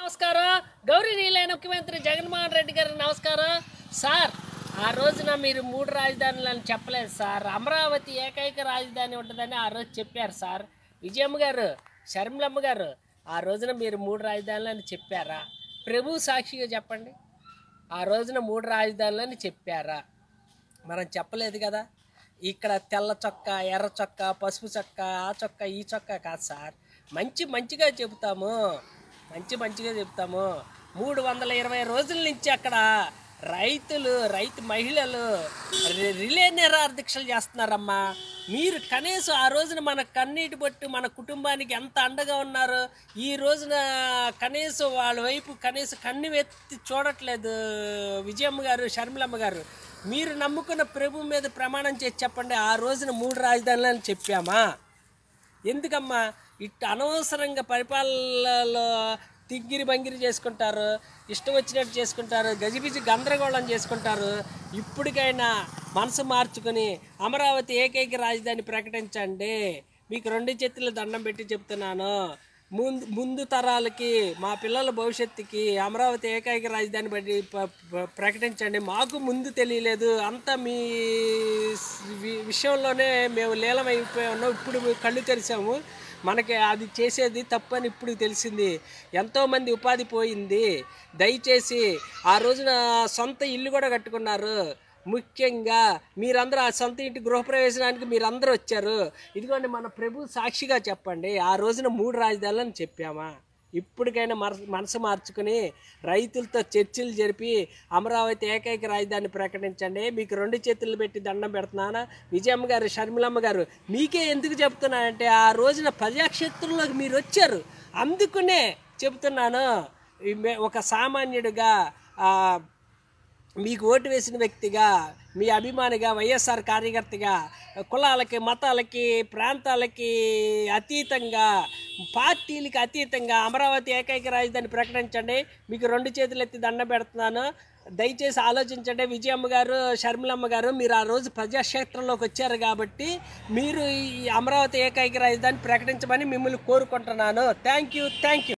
నమస్కారం గౌరవనీయులైన ముఖ్యమంత్రి జగన్మోహన్ రెడ్డి గారికి నమస్కారం సార్ ఆ రోజున మీరు మూడు రాజధానులని చెప్పలేదు సార్ అమరావతి ఏకైక రాజధాని ఉంటుందని ఆ రోజు చెప్పారు సార్ విజయమ్మ గారు శర్మిలమ్మ గారు ఆ రోజున మీరు మూడు రాజధానులని చెప్పారా ప్రభు సాక్షిగా చెప్పండి ఆ రోజున మూడు రాజధానులని చెప్పారా మనం చెప్పలేదు కదా ఇక్కడ తెల్ల చొక్క ఎర్ర చొక్క పసుపు చొక్క ఆ చొక్క ఈ చొక్క కాదు సార్ మంచి మంచిగా చెబుతాము మంచి మంచిగా చెప్తాము మూడు వందల ఇరవై రోజుల నుంచి అక్కడ రైతులు రైతు మహిళలు రి- రిలే నిరాదీక్షలు చేస్తున్నారమ్మా మీరు కనీసం ఆ రోజున మన కన్నీటి బొట్టు మన కుటుంబానికి ఎంత అండగా ఉన్నారు ఈ రోజున కనీసం వాళ్ళ వైపు కనీసం కన్ను ఎత్తి చూడట్లేదు విజయమ్మ గారు షర్మిలమ్మ గారు మీరు నమ్ముకున్న ప్రభు మీద ప్రమాణం చేసి చెప్పండి ఆ రోజున మూడు రాజధానులు అని చెప్పామా ఎందుకమ్మా ఇట్ అనవసరంగా పరిపాలనలో తిగ్గిరి బంగిరి చేసుకుంటారు ఇష్టం వచ్చినట్టు చేసుకుంటారు గజిబిజి గందరగోళం చేసుకుంటారు ఇప్పటికైనా మనసు మార్చుకుని అమరావతి ఏకైక రాజధాని ప్రకటించండి మీకు రెండు చేతులు దండం పెట్టి చెప్తున్నాను ముందు ముందు తరాలకి మా పిల్లల భవిష్యత్తుకి అమరావతి ఏకైక రాజధాని బట్టి ప- ప- ప్రకటించండి మాకు ముందు తెలియలేదు అంతా మీ వి- విషయంలోనే మేము లీలమైపోయి ఉన్నాం ఇప్పుడు మేము కళ్ళు తెరిచాము మనకి అది చేసేది తప్పని ఇప్పుడు తెలిసింది ఎంతోమంది ఉపాధి పోయింది దయచేసి ఆ రోజున సొంత ఇల్లు కూడా కట్టుకున్నారు ముఖ్యంగా మీరందరూ ఆ సొంత ఇంటి గృహప్రవేశానికి మీరందరూ వచ్చారు ఇదిగోండి మన ప్రభు సాక్షిగా చెప్పండి ఆ రోజున మూడు రాజధానులని చెప్పామా ఇప్పటికైనా మనసు మనసు మార్చుకుని రైతులతో చర్చలు జరిపి అమరావతి ఏకైక రాజధాని ప్రకటించండి మీకు రెండు చేతులు పెట్టి దండం పెడుతున్నాను విజయమ్మ గారు షర్మిలమ్మ గారు మీకే ఎందుకు చెప్తున్నానంటే ఆ రోజున ప్రజాక్షేత్రంలోకి మీరు వచ్చారు అందుకునే చెప్తున్నాను ఈ మే- ఒక సామాన్యుడిగా ఆ, మీకు ఓటు వేసిన వ్యక్తిగా మీ అభిమానిగా వైఎస్ఆర్ కార్యకర్తగా కులాలకి మతాలకి ప్రాంతాలకి అతీతంగా పార్టీలకి అతీతంగా అమరావతి ఏకైక రాజధాని ప్రకటించండి మీకు రెండు చేతులు ఎత్తి దండ పెడుతున్నాను దయచేసి ఆలోచించండి విజయమ్మ గారు షర్మిలమ్మ గారు మీరు ఆ రోజు ప్రజాక్షేత్రంలోకి వచ్చారు కాబట్టి మీరు ఈ అమరావతి ఏకైక రాజధాని ప్రకటించమని మిమ్మల్ని కోరుకుంటున్నాను థ్యాంక్ యూ థ్యాంక్ యూ